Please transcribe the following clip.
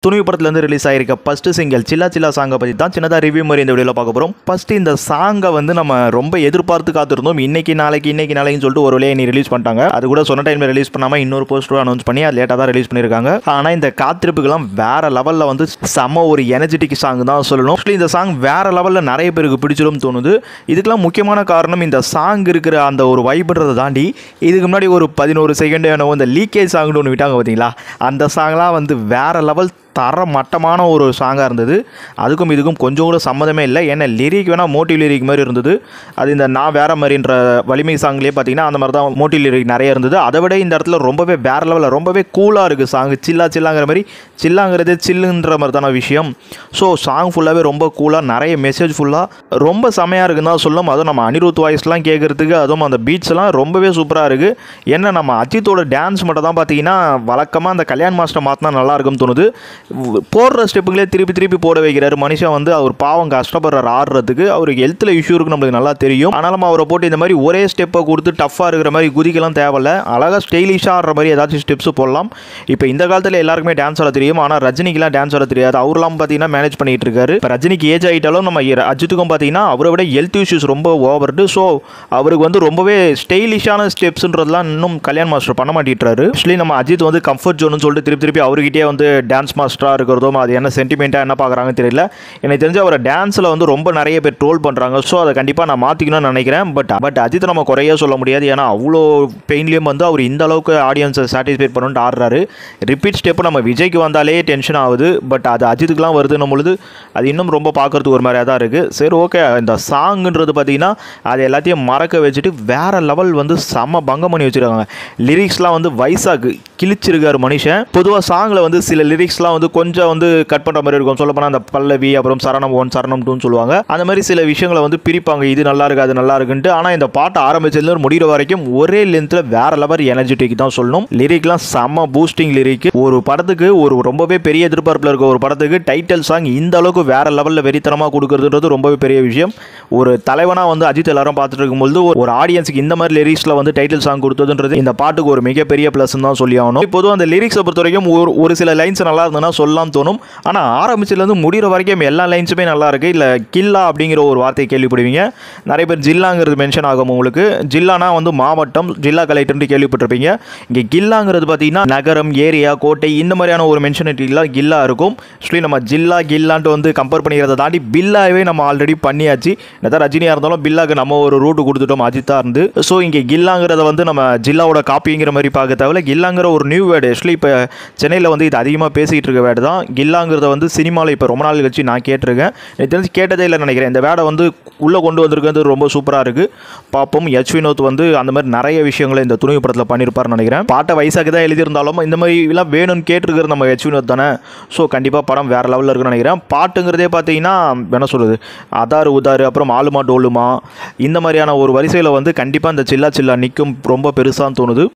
துணிவு படத்துலேருந்து ரிலீஸ் ஆயிருக்க first single சில்லா சில்லா சாங்கை பற்றி தான் சின்னதாக ரிவ்யூ மாதிரி இந்த வீடியோவில் பார்க்க போகிறோம் ஃபர்ஸ்ட் இந்த சாங்கை வந்து நம்ம ரொம்ப எதிர்பார்த்து காத்திருந்தோம் இன்னைக்கு நாளைக்கு இன்னைக்கு நாளைக்குன்னு சொல்லிட்டு ஒரு வழியை நீ ரிலீஸ் பண்ணிட்டாங்க அது கூட சொன்ன டைமில் ரிலீஸ் பண்ணாமல் இன்னொரு போஸ்டர் அனௌன்ஸ் பண்ணி அது லேட்டாக தான் ரிலீஸ் பண்ணியிருக்காங்க ஆனால் இந்த காத்திருப்புக்கெல்லாம் வேற லெவலில் வந்து செம்ம ஒரு எனர்ஜெட்டிக் சாங் தான் சொல்லணும் Actually இந்த சாங் வேற லெவலில் நிறைய பேருக்கு பிடிச்சிடும் தோணுது இதுக்கெல்லாம் முக்கியமான காரணம் இந்த சாங் இருக்கிற அந்த ஒரு வைப்புன்றதை தாண்டி இதுக்கு முன்னாடி ஒரு பதினோரு செகண்ட் என்னவோ இந்த லீக்கேஜ் சாங்னு ஒன்று விட்டாங்க பார்த்தீங்களா அந்த சாங்லாம் வந்து வேற லெவல் தர மட்டமான ஒரு சாங்காக இருந்தது அதுக்கும் இதுக்கும் கொஞ்சம் கூட சம்மந்தமே இல்லை ஏன்னா லிரிக் வேணால் மோட்டிவ் லிரிக் மாதிரி இருந்தது அது இந்த நான் வேற மாதிரின்ற வலிமை சாங்லேயே பார்த்தீங்கன்னா அந்த மாதிரி தான் மோட்டிவ் லிரிக் நிறைய இருந்தது அதை விட இந்த இடத்துல ரொம்பவே வேற லெவலில் ரொம்பவே கூலாக இருக்குது சாங் சில்லா சில்லாங்கிற மாதிரி சில்லாங்கிறதே சில்லுன்ற மாதிரி தான விஷயம் ஸோ சாங் ஃபுல்லாகவே ரொம்ப கூலாக நிறைய மெசேஜ் ஃபுல்லாக ரொம்ப செமையாக இருக்குன்னு தான் சொல்லும் அதுவும் நம்ம அனிருத் வாய்ஸ்லாம் கேட்குறதுக்கு அதுவும் அந்த பீட்ஸ்லாம் ரொம்பவே சூப்பராக இருக்குது என்ன நம்ம அஜித்தோட டான்ஸ் மட்டும் தான் பார்த்தீங்கன்னா வழக்கமாக அந்த கல்யாண் மாஸ்டர் மாற்றினா நல்லா இருக்கும்னு தோணுது உ- போடுற ஸ்டெப்புங்களே திருப்பி திருப்பி போட வைக்கிறாரு மனுஷன் வந்து அவர் பாவம் கஷ்டப்படுறாரு ஆடுறதுக்கு அவருக்கு ஹெல்த்தில் இஷ்யூ இருக்கு நம்மளுக்கு நல்லா தெரியும் ஆனாலும் அவரை போட்டு இந்த மாதிரி ஒரே ஸ்டெப்பை கொடுத்து டஃப்பாக இருக்கிற மாதிரி குதிக்கலாம் தேவையில்ல அழகாக ஸ்டைலிஷாக ஆடுற மாதிரி ஏதாச்சும் ஸ்டெப்ஸ் போடலாம் இப்போ இந்த காலத்தில் எல்லாருக்குமே டான்ஸ் ஆட தெரியும் ஆனால் ரஜினிக்கெலாம் டான்ஸ் ஆட தெரியாது அவர்லாம் பார்த்தீங்கன்னா மேனேஜ் பண்ணிட்டு இருக்காரு இப்போ ரஜினிக்கு ஏஜ் ஆகிட்டாலும் நம்ம இர- அஜித்துக்கும் பார்த்தீங்கன்னா அவரை விட ஹெல்த் இஷ்யூஸ் ரொம்ப ஓவர்டு ஸோ அவருக்கு வந்து ரொம்பவே ஸ்டைலிஷான ஸ்டெப்ஸ்ன்றதுலாம் இன்னும் கல்யாண் மாஸ்டர் பண்ண மாட்டேறாரு ஆக்சுவலி நம்ம அஜித் வந்து கம்ஃபர்ட் ஜோன்னு சொல்லிட்டு திருப்பி திருப்பி அவர்கிட்டயே வந்து டான்ஸ் மாஸ்டராக இருக்கிறதும் அது என்ன சென்டிமெண்ட்டாக என்ன பார்க்குறாங்கன்னு தெரியல எனக்கு தெரிஞ்சு அவரை டான்ஸில் வந்து ரொம்ப நிறைய பேர் ட்ரோல் பண்ணுறாங்க ஸோ அதை கண்டிப்பாக நான் மாற்றிக்கணும்னு நினைக்கிறேன் பட் பட் அஜித் நம்ம குறைய சொல்ல முடியாது ஏன்னா அவ்வளோ பெயின்லேயும் வந்து அவர் இந்த அளவுக்கு ஆடியன்ஸை சாட்டிஸ்ஃபை பண்ணிட்டு ஆடுறாரு ரிப்பீட் ஸ்டெப்பு நம்ம விஜய்க்கு வந்தாலே டென்ஷன் ஆகுது பட் அது அஜித்துக்குலாம் வருதுன்னும் பொழுது அது இன்னும் ரொம்ப பார்க்கறதுக்கு ஒரு மாதிரியாக தான் இருக்குது சரி ஓகே இந்த சாங்குன்றது பார்த்தீங்கன்னா அது எல்லாத்தையும் மறக்க வச்சுட்டு வேற லெவல் வந்து செம்ம பங்கம் பண்ணி வச்சுருக்காங்க லிரிக்ஸ்லாம் வந்து வைசாக்கு கிழிச்சிருக்காரு மனுஷன் பொதுவாக சாங்கில் வந்து சில லிரிக்ஸ்லாம் வந்து கொஞ்சம் வந்து கட் பண்ணுற மாதிரி இருக்கும் சொல்ல அந்த பல்லவி அப்புறம் சரணம் ஒன் சரணம் டூன்னு சொல்லுவாங்க அந்த மாதிரி சில விஷயங்களை வந்து பிரிப்பாங்க இது நல்லா இருக்கு அது நல்லா இருக்குன்ட்டு ஆனால் இந்த பாட்டை ஆரம்பிச்சதுல முடிகிற வரைக்கும் ஒரே லென்த்தில் வேற லெவல் எனர்ஜெட்டிக் தான் சொல்லணும் லிரிக்லாம் செம்ம பூஸ்டிங் லிரிக் ஒரு படத்துக்கு ஒரு ரொம்பவே பெரிய எதிர்பார்ப்பில் இருக்க ஒரு படத்துக்கு டைட்டில் சாங் இந்த அளவுக்கு வேற லெவலில் வெறித்தனமாக கொடுக்கறதுன்றது ரொம்பவே பெரிய விஷயம் ஒரு தலைவனாக வந்து அஜித் எல்லாரும் பார்த்துட்டு இருக்கும்போது ஒரு- ஒரு ஆடியன்ஸுக்கு இந்த மாதிரி லிரிக்ஸில் வந்து டைட்டில் சாங் கொடுத்ததுன்றது இந்த பாட்டுக்கு ஒரு மிகப்பெரிய ப்ளஸ் தான் சொல்லி ஆகணும் பொதுவாக அந்த லிரிக்ஸை பொறுத்த வரைக்கும் ஒரு ஒரு சில லைன்ஸ் நல்லா இருந்ததுன்னா சொல்லலாம் தோணும் ஆனால் ஆரம்பிச்சதுலேருந்து முடிகிற வரைக்கும் எல்லா லைன்ஸுமே நல்லா இருக்கு இல்லை கில்லா அப்படிங்கிற ஒரு வார்த்தையை கேள்விப்படுவீங்க நிறைய பேர் ஜில்லாங்கிறது மென்ஷன் ஆகும் உங்களுக்கு ஜில்லானா வந்து மாவட்டம் ஜில்லா கலெக்டர்னு கேள்விப்பட்டிருப்பீங்க இங்கே கில்லாங்கிறது பார்த்தீங்கன்னா நகரம் ஏரியா கோட்டை இந்த மாதிரியான ஒரு மென்ஷனிட்டிலாம் கில்லா இருக்கும் ஆக்சுவலி நம்ம ஜில்லா கில்லான்ட்டு வந்து கம்பேர் பண்ணிக்கிறத தாண்டி பில்லாவே நம்ம ஆல்ரெடி பண்ணியாச்சு என்னதான் ரஜினியாக இருந்தாலும் பில்லாக்கு நம்ம ஒரு ரூட்டு கொடுத்துட்டோம் அஜித்தா இருந்து ஸோ இங்கே கில்லாங்கிறத வந்து நம்ம ஜில்லாவோட காப்பிங்கிற மாதிரி பார்க்க தேவையில்ல கில்லாங்கிற ஒரு நியூ வேர்டு ஆக்சுவலி இப்போ சென்னையில் வந்து இது அதிகமாக பேசிக்கிட்டு இருக்க வேர்டு தான் கில்லாங்கிறத வந்து சினிமாவில் இப்போ ரொம்ப நாள் கழிச்சு நான் கேட்டிருக்கேன் எனக்கு தெரிஞ்சு கேட்டதே இல்லைன்னு நினைக்கிறேன் இந்த வேர்டை வந்து உள்ளே கொண்டு வந்திருக்கிறது ரொம்ப சூப்பராக இருக்குது பார்ப்போம் எச் வினோத் வந்து அந்த மாதிரி நிறைய விஷயங்களை இந்த துணிவு படத்தில் பண்ணியிருப்பாருன்னு நினைக்கிறேன் பாட்டை வயசாக தான் எழுதியிருந்தாலும் இந்த மாதிரி எல்லாம் வேணும்னு கேட்டிருக்கிறது நம்ம எச் வினோத் தானே ஸோ கண்டிப்பாக படம் வேறு லெவலில் இருக்குன்னு நினைக்கிறேன் பாட்டுங்கிறதே பார்த்தீங்கன்னா என்ன சொல்கிறது அதாரு உதாரு அப்புறம் ஆளுமா டோலுமா இந்த மாதிரியான ஒரு வரிசையில் வந்து கண்டிப்பாக இந்த சில்லா சில்லா நிற்கும் ரொம்ப பெருசான்னு தோணுது